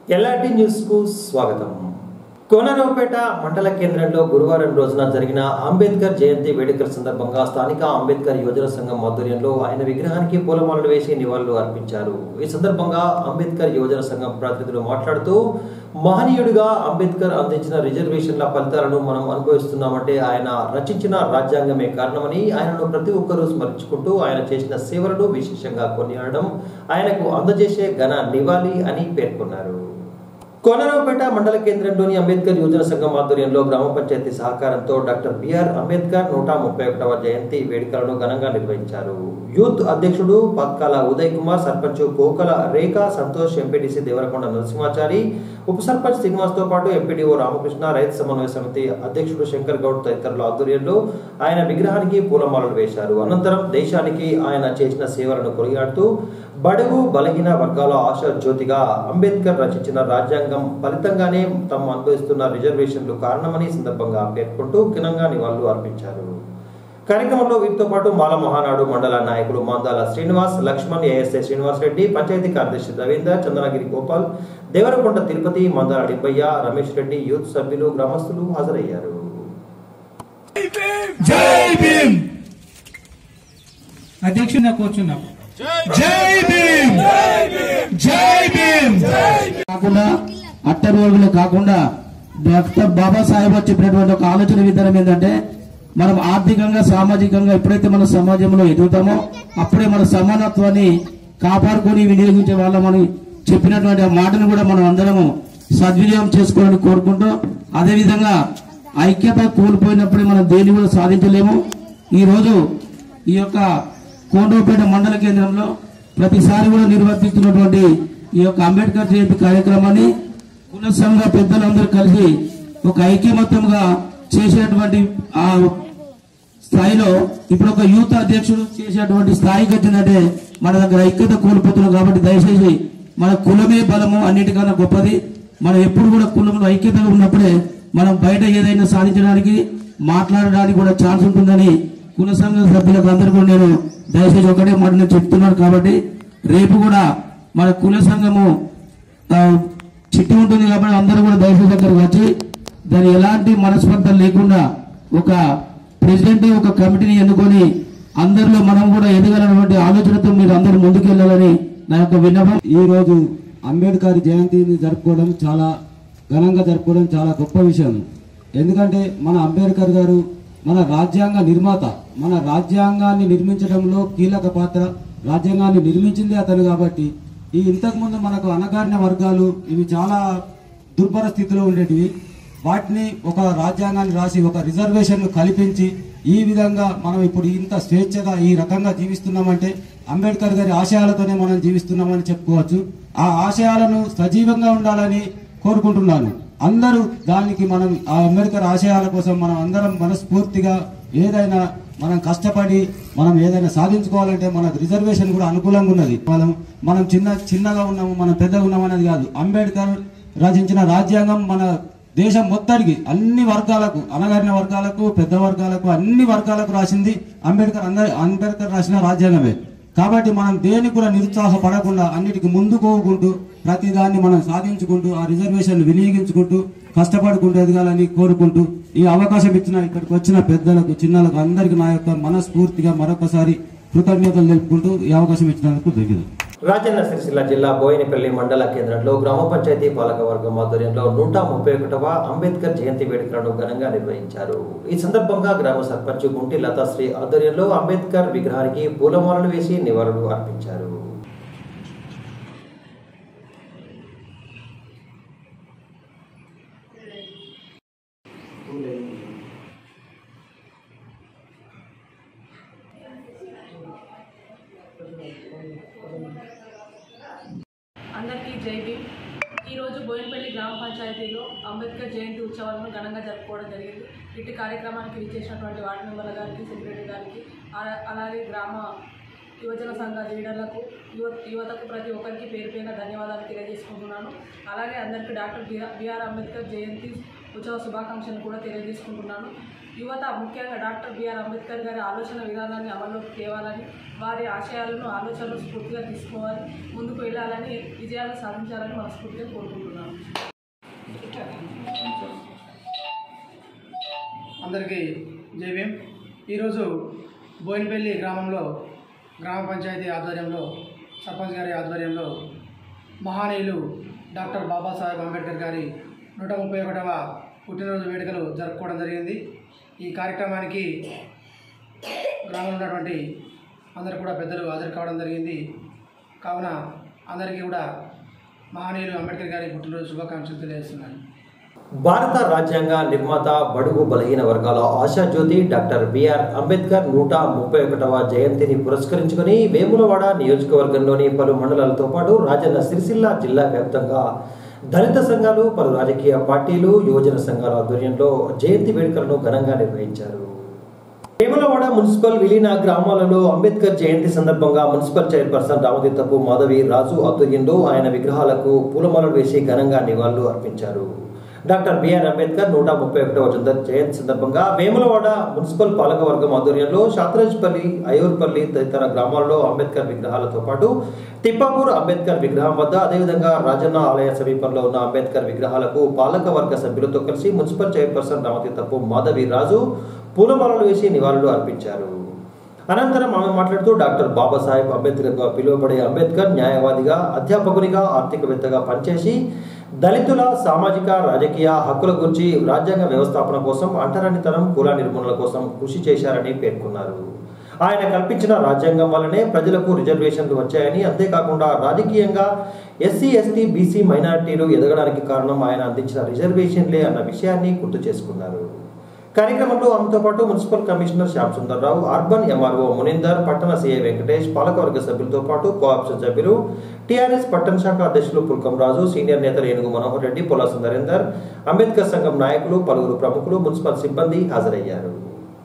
LRT news కు స్వాగతం కోనరావుపేట మండల కేంద్రంలో గురువారం రోజున జరిగిన అంబేద్కర్ జయంతి వేడుకల సందర్భంగా స్థానిక అంబేద్కర్ యువజన సంఘం ఆధ్వర్యంలో ఆయన విగ్రహానికి పూలమాలలు వేసి నివాళులు అర్పించారు ఈ సందర్భంగా అంబేద్కర్ యువజన సంఘం ప్రతినిధులు మాట్లాడుతూ మహనీయుడిగా అంబేద్కర్ అందించిన రిజర్వేషన్ల ఫలితాలను మనం అనుభవిస్తున్నామంటే ఆయన రచించిన రాజ్యాంగమే కారణమని ఆయనను ప్రతి ఒక్కరూ స్మరించుకుంటూ ఆయన చేసిన సేవలను విశేషంగా కొనియాడడం ఆయనకు అందజేసే ఘన నివాళి అని పేర్కొన్నారు కోనరావుపేట మండల కేంద్రంలోని అంబేద్కర్ యువజన సంఘం ఆధ్వర్యంలో గ్రామ పంచాయతీ సహకారంతో డాక్టర్ బిఆర్ అంబేద్కర్ నూట ముప్పై ఒకటవ జయంతి వేడుకలను ఘనంగా నిర్వహించారు యూత్ అధ్యక్షుడు పత్కాల ఉదయ్ కుమార్ సర్పంచ్ కోకల రేఖ సంతోష్ ఎంపీటీసీ దేవరకొండ నరసింహాచారి ఉప సర్పంచ్ శ్రీనివాస్తో పాటు ఎంపీడీఓ రామకృష్ణ రైతు సమన్వయ సమితి అధ్యక్షుడు శంకర్ గౌడ్ తదితరుల ఆధ్వర్యంలో ఆయన విగ్రహానికి పూలమాలలు వేశారు అనంతరం దేశానికి ఆయన చేసిన సేవలను కొనియాడుతూ బడుగు బలహీన వర్గాల ఆశా జ్యోతిగా అంబేద్కర్ రచించిన రాజ్యాంగం ఫలితంగానే తాము అనుభవిస్తున్న రిజర్వేషన్లు కారణమని ఈ సందర్భంగా పేర్కొంటూ ఘనంగా నివాళులు అర్పించారు కార్యక్రమంలో వీరితో పాటు మాల మహానాడు మండల నాయకులు మందాల శ్రీనివాస్ లక్ష్మణ్ ఏఎస్ఐ శ్రీనివాస్ రెడ్డి పంచాయతీ కార్యదర్శి రవీందర్ చంద్రగిరి గోపాల్ దేవరకొండ తిరుపతి మందాల డిబ్బయ్య రమేష్ రెడ్డి యూత్ సభ్యులు గ్రామస్తులు హాజరయ్యారు జై భీమ్ అధ్యక్షుడిగా కూర్చున్నాం జై భీమ్ జై భీమ్ కాకుండా అట్ట రోజులు కాకుండా డాక్టర్ బాబాసాహెబ్ చెప్పినటువంటి ఒక ఆలోచన విధానం ఏంటంటే మనం ఆర్థికంగా సామాజికంగా ఎప్పుడైతే మన సమాజంలో ఎదుగుతామో అప్పుడే మన సమానత్వాన్ని కాపాడుకొని వినియోగించే వాళ్ళమని చెప్పినటువంటి ఆ మాటను కూడా మనం అందరము సద్వినియోగం చేసుకోవాలని కోరుకుంటూ అదేవిధంగా ఐక్యత కోల్పోయినప్పుడే మనం దేన్ని కూడా సాధించలేము ఈ రోజు ఈ యొక్క కోండోపేట మండల కేంద్రంలో ప్రతిసారి కూడా నిర్వర్తిస్తున్నటువంటి ఈ యొక్క అంబేద్కర్ జయంతి కార్యక్రమాన్ని కుల సంఘ పెద్దలందరూ కలిసి ఒక ఐక్యమత్యంగా చేసేటువంటి ఆ స్థాయిలో ఇప్పుడు ఒక యూత్ అధ్యక్షుడు చేసేటువంటి స్థాయికి వచ్చిందంటే మన దగ్గర ఐక్యత కోల్పోతున్నాం కాబట్టి దయచేసి మన కులమే బలము అన్నిటికన్నా గొప్పది మనం ఎప్పుడు కూడా కులంలో ఐక్యతగా ఉన్నప్పుడే మనం బయట ఏదైనా సాధించడానికి మాట్లాడడానికి కూడా ఛాన్స్ ఉంటుందని కుల సంఘ సభ్యులకు అందరూ కూడా నేను దయచేసి ఒకటే మాట నేను చెప్తున్నాను కాబట్టి రేపు కూడా మన కుల సంఘము ఆ, చిట్టి ఉంటుంది కాబట్టి అందరూ కూడా దయచేసి దగ్గరకు వచ్చి దాని ఎలాంటి మనస్పర్ధ లేకుండా ఒక ప్రెసిడెంట్ ఒక కమిటీని ఎన్నుకొని అందరిలో మనం కూడా ఎదగాలన్నటువంటి ఆలోచనతో మీరు అందరూ ముందుకు వెళ్ళాలని నా యొక్క విన్నపం ఈ రోజు అంబేద్కర్ జయంతిని జరుపుకోవడం చాలా ఘనంగా జరుపుకోవడం చాలా గొప్ప విషయం ఎందుకంటే మన అంబేద్కర్ గారు మన రాజ్యాంగ నిర్మాత మన రాజ్యాంగాన్ని నిర్మించడంలో కీలక పాత్ర రాజ్యాంగాన్ని నిర్మించింది అతను కాబట్టి ఈ ఇంతకుముందు మనకు అణగారిన వర్గాలు ఇవి చాలా దుర్భర స్థితిలో ఉండేటివి వాటిని ఒక రాజ్యాంగాన్ని రాసి ఒక రిజర్వేషన్ కల్పించి ఈ విధంగా మనం ఇప్పుడు ఇంత స్వేచ్ఛగా ఈ రకంగా జీవిస్తున్నామంటే అంబేద్కర్ గారి ఆశయాలతోనే మనం జీవిస్తున్నామని చెప్పుకోవచ్చు ఆ ఆశయాలను సజీవంగా ఉండాలని కోరుకుంటున్నాను అందరూ దానికి మనం ఆ అంబేద్కర్ ఆశయాల కోసం మనం అందరం మనస్ఫూర్తిగా ఏదైనా మనం కష్టపడి మనం ఏదైనా సాధించుకోవాలంటే మనకు రిజర్వేషన్ కూడా అనుకూలంగా ఉన్నది మనం మనం చిన్న చిన్నగా ఉన్నాము మనం పెద్దగా ఉన్నాము అనేది కాదు అంబేద్కర్ రచించిన రాజ్యాంగం మన దేశం మొత్తానికి అన్ని వర్గాలకు అనగారిన వర్గాలకు పెద్ద వర్గాలకు అన్ని వర్గాలకు రాసింది అంబేద్కర్ అందరి అంబేద్కర్ రాసిన రాజ్యాంగమే కాబట్టి మనం దేనికి కూడా నిరుత్సాహపడకుండా అన్నిటికి ముందు పోకుంటూ ప్రతి దాన్ని మనం సాధించుకుంటూ ఆ రిజర్వేషన్ వినియోగించుకుంటూ కష్టపడుకుంటూ ఎదగాలని కోరుకుంటూ ఈ అవకాశం ఇచ్చిన ఇక్కడికి వచ్చిన పెద్దలకు చిన్నలకు అందరికీ నా యొక్క మనస్ఫూర్తిగా మరొకసారి కృతజ్ఞతలు తెలుపుకుంటూ ఈ అవకాశం ఇచ్చినందుకు ధన్యవాదాలు రాజన్న సిరిసిల్ల జిల్లా బోయినపల్లి మండల కేంద్రంలో గ్రామ పంచాయతీ పాలకవర్గం ఆధ్వర్యంలో నూట ముప్పై ఒకటవ అంబేద్కర్ జయంతి వేడుకలను ఘనంగా నిర్వహించారు ఈ సందర్భంగా గ్రామ సర్పంచ్ గుంటి లతాశ్రీ ఆధ్వర్యంలో అంబేద్కర్ విగ్రహానికి పూలమాలలు వేసి నివాళులు అర్పించారు అందరికీ జై భీమ్ ఈరోజు బోయినపల్లి గ్రామ పంచాయతీలో అంబేద్కర్ జయంతి ఉత్సవాలను ఘనంగా జరుపుకోవడం జరిగింది ఇటు కార్యక్రమానికి విచ్చేసినటువంటి వార్డు మెంబర్ల గారికి సెక్రటరీ గారికి అలా- అలాగే గ్రామ యువజన సంఘ లీడర్లకు యువ యువతకు ప్రతి ఒక్కరికి పేరు పేరున ధన్యవాదాలు తెలియజేసుకుంటున్నాను అలాగే అందరికీ doctor B R B R Ambedkar Jayanti ఉత్సవ శుభాకాంక్షలు కూడా తెలియజేసుకుంటున్నాను యువత ముఖ్యంగా డాక్టర్ బిఆర్ అంబేద్కర్ గారి ఆలోచన విధానాన్ని అమల్లోకి తేవాలని వారి ఆశయాలను ఆలోచనలు స్ఫూర్తిగా తీసుకోవాలి ముందుకు వెళ్ళాలని విజయాలు సాధించాలని మనస్ఫూర్తిగా కోరుకుంటున్నాను అందరికీ జై భీమ్ ఈరోజు బోయినపల్లి గ్రామంలో గ్రామ పంచాయతీ ఆధ్వర్యంలో సర్పంచ్ గారి ఆధ్వర్యంలో మహానీయులు డాక్టర్ బాబాసాహెబ్ అంబేద్కర్ గారి నూట ముప్పై ఒకటవ పుట్టినరోజు వేడుకలు జరుపుకోవడం జరిగింది ఈ కార్యక్రమానికి గ్రామంలో ఉన్నటువంటి అందరు కూడా పెద్దలు హాజరు కావడం జరిగింది కావున అందరికీ కూడా మహానీయులు అంబేద్కర్ గారి పుట్టినరోజు శుభాకాంక్షలు తెలియజేస్తున్నాను భారత రాజ్యాంగ నిర్మాత బడుగు బలహీన వర్గాల ఆశాజ్యోతి డాక్టర్ బిఆర్ అంబేద్కర్ నూట ముప్పై ఒకటవ జయంతిని పురస్కరించుకుని వేములవాడ నియోజకవర్గంలోని పలు మండలాలతో పాటు రాజన్న సిరిసిల్ల జిల్లా వ్యాప్తంగా దళిత సంఘాలు పలు రాజకీయ పార్టీలు యువజన సంఘాల ఆధ్వర్యంలో జయంతి వేడుకలను ఘనంగా నిర్వహించారు వేములవాడ మున్సిపల్ విలీన గ్రామాలలో అంబేద్కర్ జయంతి సందర్భంగా మున్సిపల్ చైర్పర్సన్ రామతీర్థపు మాధవి రాజు ఆధ్వర్యంలో ఆయన విగ్రహాలకు పూలమాలలు వేసి ఘనంగా నివాళులు అర్పించారు డాక్టర్ బిఆర్ అంబేద్కర్ నూట ముప్పై ఒకటవ జయంతి సందర్భంగా వేములవాడ మున్సిపల్ పాలకవర్గం ఆధ్వర్యంలో శాత్రాజ్పల్లి అయూర్పల్లి తదితర గ్రామాల్లో అంబేద్కర్ విగ్రహాలతో పాటు తిప్పాపూర్ అంబేద్కర్ విగ్రహం వద్ద అదేవిధంగా రాజన్న ఆలయ సమీపంలో ఉన్న అంబేద్కర్ విగ్రహాలకు పాలకవర్గ సభ్యులతో కలిసి మున్సిపల్ చైర్పర్సన్ రామతీర్థపు మాధవి రాజు పూలమాలలు వేసి నివాళులు అర్పించారు అనంతరం ఆమె మాట్లాడుతూ డాక్టర్ బాబాసాహెబ్ అంబేద్కర్గా పిలువబడే అంబేద్కర్ న్యాయవాదిగా అధ్యాపకునిగా ఆర్థికవేత్తగా పనిచేసి దళితుల సామాజిక రాజకీయ హక్కుల గురించి రాజ్యాంగ వ్యవస్థాపన కోసం అంటరానితనం కుల నిర్మూలన కోసం కృషి చేశారని పేర్కొన్నారు ఆయన కల్పించిన రాజ్యాంగం వల్లనే ప్రజలకు రిజర్వేషన్లు వచ్చాయని అంతేకాకుండా రాజకీయంగా ఎస్సీ ఎస్టీ బీసీ మైనారిటీలు ఎదగడానికి కారణం ఆయన అందించిన రిజర్వేషన్లే అన్న విషయాన్ని గుర్తు చేసుకున్నారు కార్యక్రమంలో ఆమెతో పాటు municipal commissioner Shyam Sundarrao urban MRO Munindar పట్టణ సీఐ వెంకటేష్ పాలకవర్గ సభ్యులతో పాటు కోఆప్షన్ సభ్యులు టీఆర్ఎస్ పట్టణ శాఖ అధ్యక్షులు పుల్కం రాజు సీనియర్ నేతలు ఏనుగు మనోహర్ రెడ్డి పొలాసు నరేందర్ అంబేద్కర్ సంఘం నాయకులు పలువురు ప్రముఖులు మున్సిపల్ సిబ్బంది హాజరయ్యారు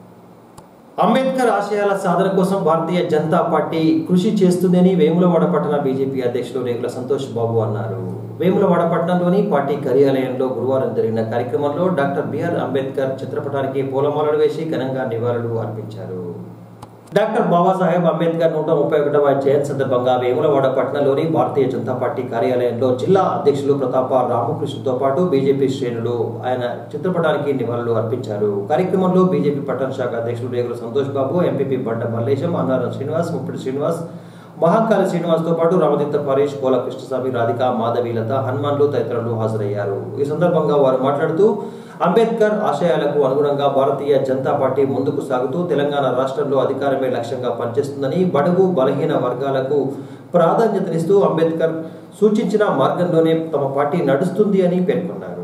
అంబేద్కర్ ఆశయాల సాధన కోసం భారతీయ జనతా పార్టీ కృషి చేస్తుందని వేములవాడ పట్టణ బీజేపీ అధ్యక్షులు రేగుల సంతోష్ బాబు అన్నారు వేములవాడ పట్టణంలోని పార్టీ కార్యాలయంలో గురువారం జరిగిన కార్యక్రమంలో డాక్టర్ బిఆర్ అంబేద్కర్ చిత్రపటానికి పూలమాలలు వేసి ఘనంగా నివాళులు అర్పించారు డాక్టర్ బాబాసాహెబ్ అంబేద్కర్ నూట ముప్పై ఒకటవ జయంతి సందర్భంగా వేములవాడ పట్టణంలోని భారతీయ జనతా పార్టీ కార్యాలయంలో జిల్లా అధ్యక్షులు ప్రతాప రామకృష్ణతో పాటు బీజేపీ శ్రేణులు ఆయన చిత్రపటానికి నివాళులు అర్పించారు కార్యక్రమంలో బీజేపీ పట్టణ శాఖ అధ్యక్షులు రేగుల సంతోష్ బాబు ఎంపీపీ బండ మల్లేశం అన్నారం శ్రీనివాస్ ముప్పిడి శ్రీనివాస్ మహాకాళ శ్రీనివాస్తో పాటు రామతీర్థ పరేష్ కోల కృష్ణస్వామి రాధిక మాధవి లత హనుమాన్లు తదితరులు హాజరయ్యారు ఈ సందర్భంగా వారు మాట్లాడుతూ అంబేద్కర్ ఆశయాలకు అనుగుణంగా భారతీయ జనతా పార్టీ ముందుకు సాగుతూ తెలంగాణ రాష్ట్రంలో అధికారమే లక్ష్యంగా పనిచేస్తుందని బడుగు బలహీన వర్గాలకు ప్రాధాన్యతనిస్తూ అంబేద్కర్ సూచించిన మార్గంలోనే తమ పార్టీ నడుస్తుంది అని పేర్కొన్నారు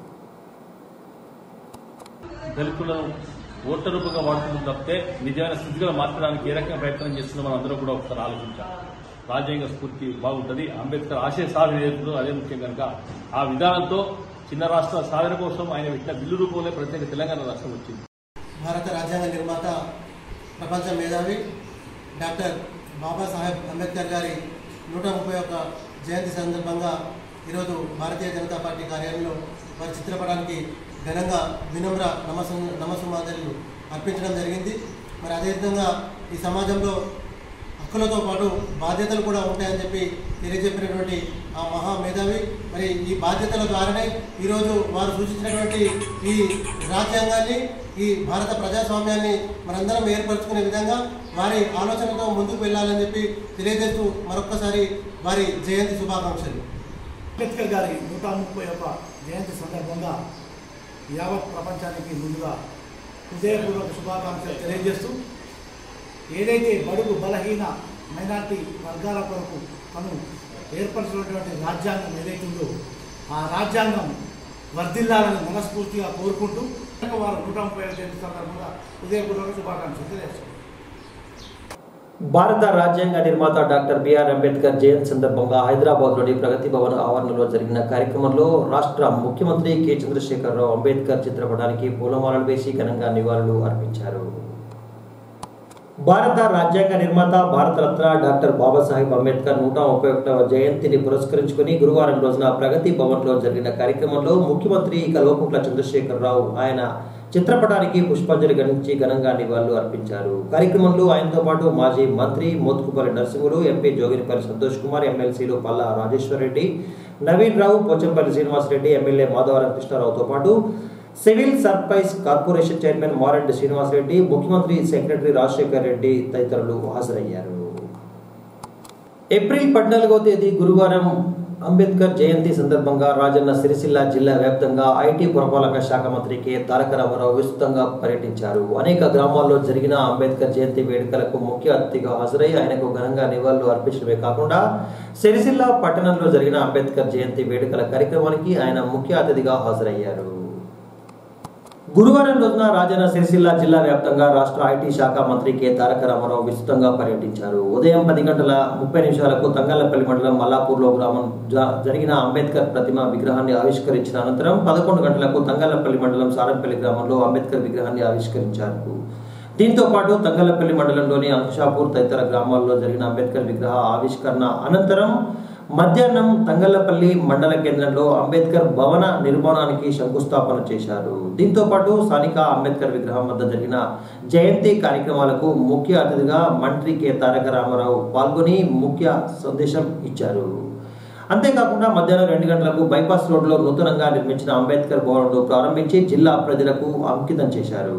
దళితులను ఓట్ల రూపంగా వాడుతుంది తప్పితే నిజమైన స్థితిగా మార్చడానికి ఏ రకంగా ప్రయత్నం చేస్తుందో మనం అందరూ కూడా ఒకసారి ఆలోచించాలి రాజ్యాంగ స్ఫూర్తి బాగుంటుంది అంబేద్కర్ ఆశయ సాధన ఏదో అదే ముఖ్యం కనుక ఆ విధానంతో చిన్న రాష్ట్ర సాధన కోసం ఆయన పెట్టిన బిల్లు రూపంలో ప్రత్యేక తెలంగాణ రాష్ట్రం వచ్చింది భారత రాజ్యాంగ నిర్మాత ప్రపంచ మేధావి డాక్టర్ బాబాసాహెబ్ అంబేద్కర్ గారి నూట ముప్పై ఒక్క జయంతి సందర్భంగా ఈరోజు భారతీయ జనతా పార్టీ కార్యాలయంలో వారి చిత్రపటానికి ఘనంగా వినమ్ర నమసు నమస్సుమాదలు అర్పించడం జరిగింది మరి అదేవిధంగా ఈ సమాజంలో హక్కులతో పాటు బాధ్యతలు కూడా ఉంటాయని చెప్పి తెలియజెప్పినటువంటి ఆ మహా మేధావి మరి ఈ బాధ్యతల ద్వారానే ఈరోజు వారు సూచించినటువంటి ఈ రాజ్యాంగాన్ని ఈ భారత ప్రజాస్వామ్యాన్ని మనందరం ఏర్పరచుకునే విధంగా వారి ఆలోచనతో ముందుకు వెళ్ళాలని చెప్పి తెలియజేస్తూ మరొక్కసారి వారి జయంతి శుభాకాంక్షలు అంబేద్కర్ గారి నూట ముప్పై ఒక జయంతి సందర్భంగా యావత్ ప్రపంచానికి ముందుగా హృదయపూర్వక శుభాకాంక్షలు తెలియజేస్తూ ఏదైతే బడుగు బలహీన మైనార్టీ వర్గాల కొరకు తను ఏర్పరిచినటువంటి రాజ్యాంగం ఏదైతే ఉందో ఆ రాజ్యాంగం వర్ధిల్లాలని మనస్ఫూర్తిగా కోరుకుంటూ వారు నూట ముప్పై ఐదు జయంతి సందర్భంగా హృదయపూర్వక శుభాకాంక్షలు తెలియజేస్తారు భారత రాజ్యాంగ నిర్మాత డాక్టర్ బిఆర్ అంబేద్కర్ జయంతి సందర్భంగా హైదరాబాద్లోని ప్రగతి భవన్ ఆవరణలో జరిగిన కార్యక్రమంలో రాష్ట్ర ముఖ్యమంత్రి కె చంద్రశేఖరరావు అంబేద్కర్ చిత్రపటానికి పూలమాలలు వేసి ఘనంగా నివాళులు అర్పించారు భారత రాజ్యాంగ నిర్మాత భారతరత్న డాక్టర్ బాబాసాహెబ్ అంబేద్కర్ నూట ముప్పై ఒకటవ జయంతిని పురస్కరించుకుని గురువారం రోజున ప్రగతి భవన్లో జరిగిన కార్యక్రమంలో ముఖ్యమంత్రి కల్వకుంట్ల చంద్రశేఖరరావు ఆయన చిత్రపటానికి పుష్పాంజలి ఘటించి ఘనంగా నివాళులు అర్పించారు కార్యక్రమంలో ఆయనతో పాటు మాజీ మంత్రి మోత్కుపల్లి నరసింహులు ఎంపీ జోగినిపల్లి సంతోష్ కుమార్ ఎమ్మెల్సీలు పల్లా రాజేశ్వర్ రెడ్డి నవీన్ రావు పోచంపల్లి శ్రీనివాసరెడ్డి ఎమ్మెల్యే మాధవరం కృష్ణారావుతో పాటు civil supplies corporation chairman Mareddy Srinivasareddy ముఖ్యమంత్రి సెక్రటరీ రాజశేఖర్ రెడ్డి తదితరులు హాజరయ్యారు ఏప్రిల్ పద్నాలుగవ తేదీ గురువారం అంబేద్కర్ జయంతి సందర్భంగా రాజన్న సిరిసిల్ల జిల్లా వ్యాప్తంగా ఐటీ పురపాలక శాఖ మంత్రి కె తారక రామారావు విస్తృతంగా పర్యటించారు అనేక గ్రామాల్లో జరిగిన అంబేద్కర్ జయంతి వేడుకలకు ముఖ్య అతిథిగా హాజరై ఆయనకు ఘనంగా నివాళులు అర్పించడమే కాకుండా సిరిసిల్ల పట్టణంలో జరిగిన అంబేద్కర్ జయంతి వేడుకల కార్యక్రమానికి ఆయన ముఖ్య అతిథిగా హాజరయ్యారు గురువారం రోజున రాజన్న సిరిసిల్ల జిల్లా వ్యాప్తంగా రాష్ట్ర ఐటీ శాఖ మంత్రి కె తారక రామారావు విస్తృతంగా పర్యటించారు ఉదయం పది గంటల ముప్పై నిమిషాలకు తంగళ్లపల్లి మండలం మల్లాపూర్లో గ్రామం జ- జరిగిన అంబేద్కర్ ప్రతిమ విగ్రహాన్ని ఆవిష్కరించిన అనంతరం పదకొండు గంటలకు తంగళ్లపల్లి మండలం సారంపల్లి గ్రామంలో అంబేద్కర్ విగ్రహాన్ని ఆవిష్కరించారు దీంతో పాటు తంగళ్లపల్లి మండలంలోని అంకుషాపూర్ తదితర గ్రామాల్లో జరిగిన అంబేద్కర్ విగ్రహ ఆవిష్కరణ అనంతరం మధ్యాహ్నం తంగళ్లపల్లి మండల కేంద్రంలో అంబేద్కర్ భవన నిర్మాణానికి శంకుస్థాపన చేశారు దీంతో పాటు స్థానిక అంబేద్కర్ విగ్రహం వద్ద జరిగిన జయంతి కార్యక్రమాలకు ముఖ్య అతిథిగా మంత్రి కె తారక రామారావు పాల్గొని ముఖ్య సందేశం ఇచ్చారు అంతేకాకుండా మధ్యాహ్నం రెండు గంటలకు బైపాస్ రోడ్లో నూతనంగా నిర్మించిన అంబేద్కర్ భవన్ను ప్రారంభించి జిల్లా ప్రజలకు అంకితం చేశారు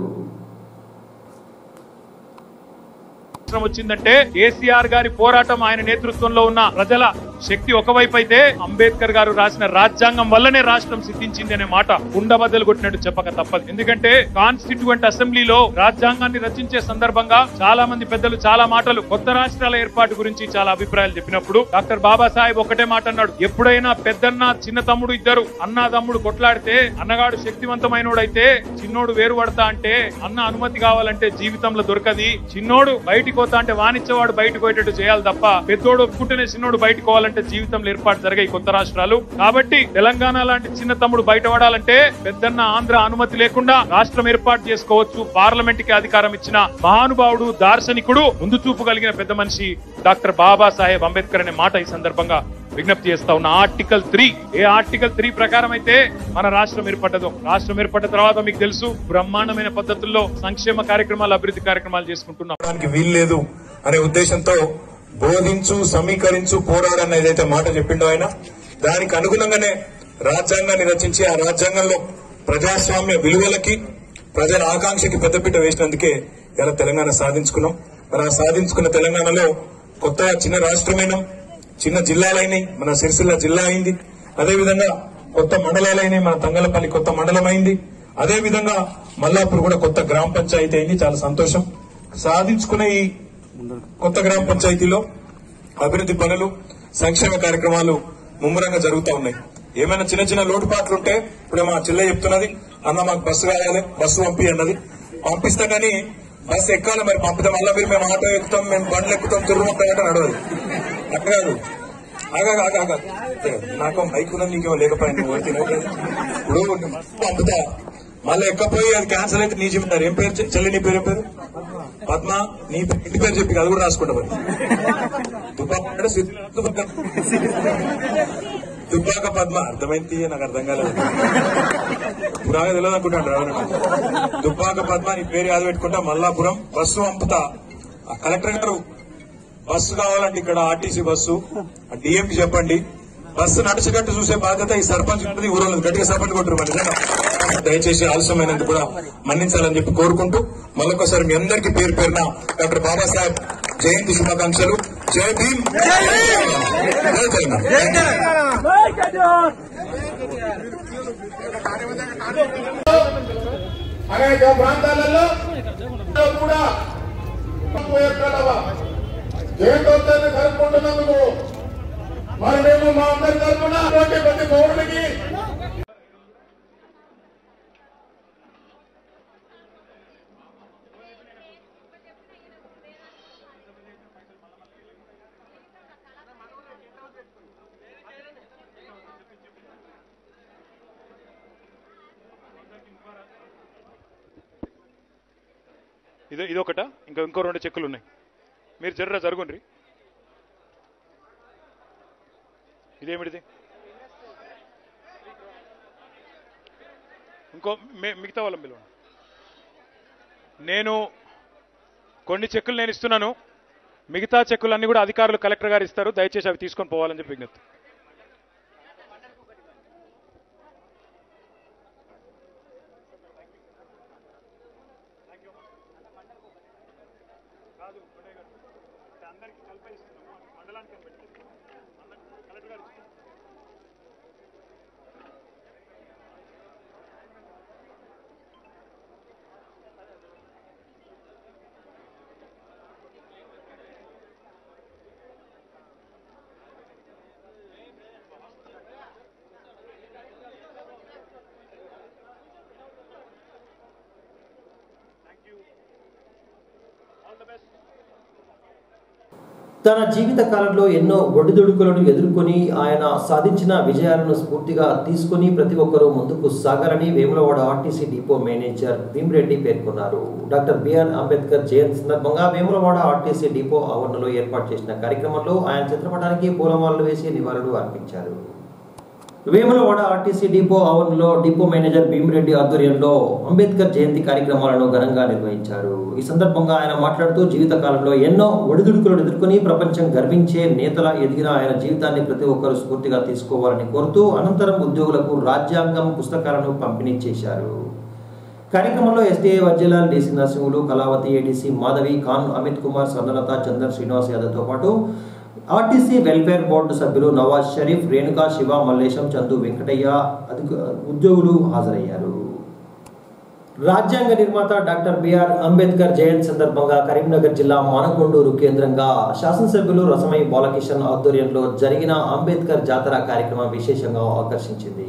అవసరం వచ్చిందంటే కేసీఆర్ గారి పోరాటం ఆయన నేతృత్వంలో ఉన్న ప్రజల శక్తి ఒకవైపు అయితే అంబేద్కర్ గారు రాసిన రాజ్యాంగం వల్లనే రాష్ట్రం సిద్ధించింది అనే మాట ఉండబద్దలు కొట్టినట్టు చెప్పక తప్పదు ఎందుకంటే కాన్స్టిట్యూయెంట్ అసెంబ్లీలో రాజ్యాంగాన్ని రచించే సందర్భంగా చాలా మంది పెద్దలు చాలా మాటలు కొత్త రాష్ట్రాల ఏర్పాటు గురించి చాలా అభిప్రాయాలు చెప్పినప్పుడు డాక్టర్ బాబాసాహెబ్ ఒకటే మాట అన్నాడు ఎప్పుడైనా పెద్దన్న చిన్న తమ్ముడు ఇద్దరు అన్న తమ్ముడు కొట్లాడితే అన్నగాడు శక్తివంతమైనోడైతే చిన్నోడు వేరు పడతా అంటే అన్న అనుమతి కావాలంటే జీవితంలో దొరకది చిన్నోడు బయటికి పోతా అంటే వాణిజ్యవాడు బయటకు పోయేటట్టు చేయాలి తప్ప పెద్దోడు ఒప్పుకుంటేనే చిన్నోడు బయటకు పోవాలంటే జీవితంలో ఏర్పాటు జరిగాయి కొత్త రాష్ట్రాలు కాబట్టి తెలంగాణ లాంటి చిన్న తమ్ముడు బయటపడాలంటే పెద్దన్న ఆంధ్ర అనుమతి లేకుండా రాష్ట్రం ఏర్పాటు చేసుకోవచ్చు పార్లమెంట్ కి అధికారం ఇచ్చిన మహానుభావుడు దార్శనికుడు ముందు చూపు కలిగిన పెద్ద మనిషి డాక్టర్ బాబాసాహెబ్ అంబేద్కర్ అనే మాట ఈ సందర్భంగా విజ్ఞప్తి చేస్తా ఉన్న article three A article three ప్రకారం అయితే మన రాష్ట్రం ఏర్పడ్డదో రాష్ట్రం ఏర్పడ్డ తర్వాత మీకు తెలుసు బ్రహ్మాండమైన పద్ధతుల్లో సంక్షేమ కార్యక్రమాలు అభివృద్ధి కార్యక్రమాలు చేసుకుంటున్నాం దానికి వీల్లేదు అనే ఉద్దేశంతో బోధించు సమీకరించు పోరాడన్న ఏదైతే మాట చెప్పిండో ఆయన దానికి అనుగుణంగానే రాజ్యాంగాన్ని రచించి ఆ రాజ్యాంగంలో ప్రజాస్వామ్య విలువలకి ప్రజల ఆకాంక్షకి పెద్దపీట వేసినందుకే ఇలా తెలంగాణ సాధించుకున్నాం మరి ఆ సాధించుకున్న తెలంగాణలో కొత్తగా చిన్న రాష్ట్రమైన చిన్న జిల్లాలైనాయి మన సిరిసిల్ల జిల్లా అయింది అదేవిధంగా కొత్త మండలాలైనాయి మన తంగలపల్లి కొత్త మండలం అయింది అదే విధంగా మల్లాపూర్ కూడా కొత్త గ్రామ పంచాయతీ అయింది చాలా సంతోషం సాధించుకునే ఈ కొత్త గ్రామ పంచాయతీలో అభివృద్ధి పనులు సంక్షేమ కార్యక్రమాలు ముమ్మరంగా జరుగుతూ ఉన్నాయి ఏమైనా చిన్న చిన్న లోటుపాట్లు ఉంటే ఇప్పుడే మా చెల్లె చెప్తున్నది అన్న మాకు బస్సు కావాలి బస్సు పంపి అన్నది పంపిస్తా కానీ బస్సు ఎక్కాలి మరి పంపితే మళ్ళీ మీరు మేము ఆటో ఎక్కుతాం మేము బండ్లు ఎక్కుతాం తిరుగుతాం నడవదు అట్లా కాదు ఆగా ఆగా ఆగా నాకు మైక్ ఉన్నది నీకేమో లేకపోయింది నువ్వు ఓడితే నువ్వు లేదు. ఇప్పుడు పంపుతా మళ్ళీ ఎక్కపోయి అది క్యాన్సిల్ అయితే నీ చెప్పినారు ఏం పేరు చె- చెల్లి నీ పేరు ఏం పేరు పద్మ నీ పే- ఇంటి పేరు చెప్పి అది కూడా రాసుకుంటా మరి దుబ్బాక అంటే సిద్ధు దుబ్బాక. దుబ్బాక పద్మ అర్థమైంది నాకు అర్థం కాలేదు పురాగా తెలియదు అనుకుంటాను ఎవరన్నా. దుబ్బాక పద్మ నీ పేరు యాద పెట్టుకుంటా మల్లాపురం బస్సు పంపుతా ఆ కలెక్టర్ గారు బస్సు కావాలంటే ఇక్కడ ఆర్టీసీ బస్సు డిఎం కి చెప్పండి బస్సు నడిచేటట్టు చూసే బాధ్యత ఈ సర్పంచ్ ఉంటుంది ఊరోళ్ళు గట్టిగా సపోర్ట్ కొట్టరు మరి నిజంగా. దయచేసి ఆలస్యమైనందుకు కూడా మన్నించాలని చెప్పి కోరుకుంటూ మళ్ళొకసారి మీ అందరికీ పేరు పేరున డాక్టర్ బాబాసాహెబ్ జయంతి శుభాకాంక్షలు జై భీమ్ జై తెలంగాణ అనేక ప్రాంతాలలో కూడా జయంతోత్సవాన్ని జరుపుకుంటున్నందుకు మరి మేము మా అందరి తరఫున ప్రతి పౌరుడికి ఇది ఇదొకట ఇంకా ఇంకో రెండు చెక్కులు ఉన్నాయి మీరు జర్ర జరుగుండ్రి ఇదేమిటిది ఇంకో మి- మిగతా వాళ్ళం పిలవండి నేను కొన్ని చెక్కులు నేను ఇస్తున్నాను మిగతా చెక్కులన్నీ కూడా అధికారులు కలెక్టర్ గారు ఇస్తారు దయచేసి అవి తీసుకొని పోవాలని చెప్పి విజ్ఞప్తి తన జీవిత కాలంలో ఎన్నో ఒడిదుడుకులను ఎదుర్కొని ఆయన సాధించిన విజయాలను స్ఫూర్తిగా తీసుకుని ప్రతి ఒక్కరూ ముందుకు సాగాలని Vemulawada RTC depot manager Bheemareddy పేర్కొన్నారు డాక్టర్ బిఆర్ అంబేద్కర్ జయంతి సందర్భంగా వేములవాడ ఆర్టీసీ డిపో ఆవరణలో ఏర్పాటు చేసిన కార్యక్రమంలో ఆయన చిత్రపటానికి పూలమాలలు వేసి నివాళులు అర్పించారు వేములవాడ ఆర్టీసీ డిపో ఆవరణలో డిపో మేనేజర్ భీమిరెడ్డి ఆధ్వర్యంలో అంబేద్కర్ జయంతి కార్యక్రమాలను ఘనంగా నిర్వహించారు ఈ సందర్భంగా ఆయన మాట్లాడుతూ జీవితకాలంలో ఎన్నో ఒడిదుడుకులను ఎదుర్కొని ప్రపంచం గర్వించే నేతల ఎదిగిన ఆయన జీవితాన్ని ప్రతి ఒక్కరూ స్ఫూర్తిగా తీసుకోవాలని కోరుతూ అనంతరం ఉద్యోగులకు రాజ్యాంగం పుస్తకాలను పంపిణీ చేశారు కార్యక్రమంలో SDA Vajjalal DC Narasimhulu Kalavathi ADC Madhavi Khan Amit Kumar Swarnalatha Chander Srinivas యాదవ్తో పాటు ఆర్టీసీ వెల్ఫేర్ బోర్డు సభ్యులు నవాజ్ షరీఫ్ రేణుకా శివ మల్లేశం చందు వెంకటయ్య అధిక ఉద్యోగులు హాజరయ్యారు రాజ్యాంగ నిర్మాత డాక్టర్ బిఆర్ అంబేద్కర్ జయంతి సందర్భంగా కరీంనగర్ జిల్లా మానకొండూరు కేంద్రంగా శాసనసభ్యులు రసమయ్య బాలకిషన్ ఆధ్వర్యంలో జరిగిన అంబేద్కర్ జాతర కార్యక్రమం విశేషంగా ఆకర్షించింది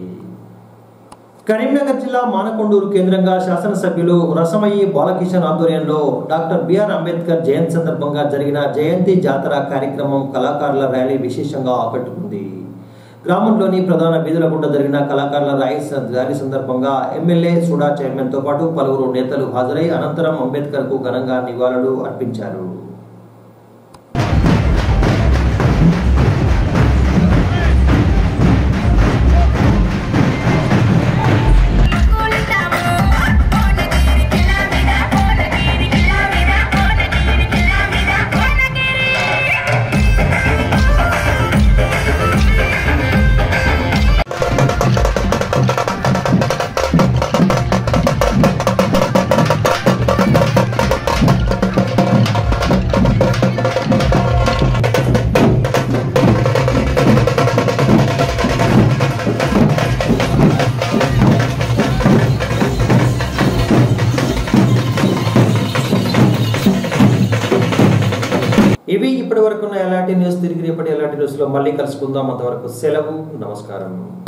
కరీంనగర్ జిల్లా మానకొండూరు కేంద్రంగా శాసనసభ్యులు రసమయ్యి బాలకిషన్ ఆధ్వర్యంలో డాక్టర్ బిఆర్ అంబేద్కర్ జయంతి సందర్భంగా జరిగిన జయంతి జాతర కార్యక్రమం కళాకారుల ర్యాలీ విశేషంగా ఆకట్టుకుంది గ్రామంలోని ప్రధాన వీధుల గుండా జరిగిన కళాకారుల ర్యాలీ ర్యాలీ సందర్భంగా ఎమ్మెల్యే సుడా చైర్మన్ తో పాటు పలువురు నేతలు హాజరై అనంతరం అంబేద్కర్ కు ఘనంగా నివాళులు అర్పించారు ఇవి ఇప్పటి వరకు ఎలాంటి న్యూస్ తిరిగి రేపటి ఎలాంటి న్యూస్ లో మళ్ళీ కలుసుకుందాం అంతవరకు సెలవు నమస్కారం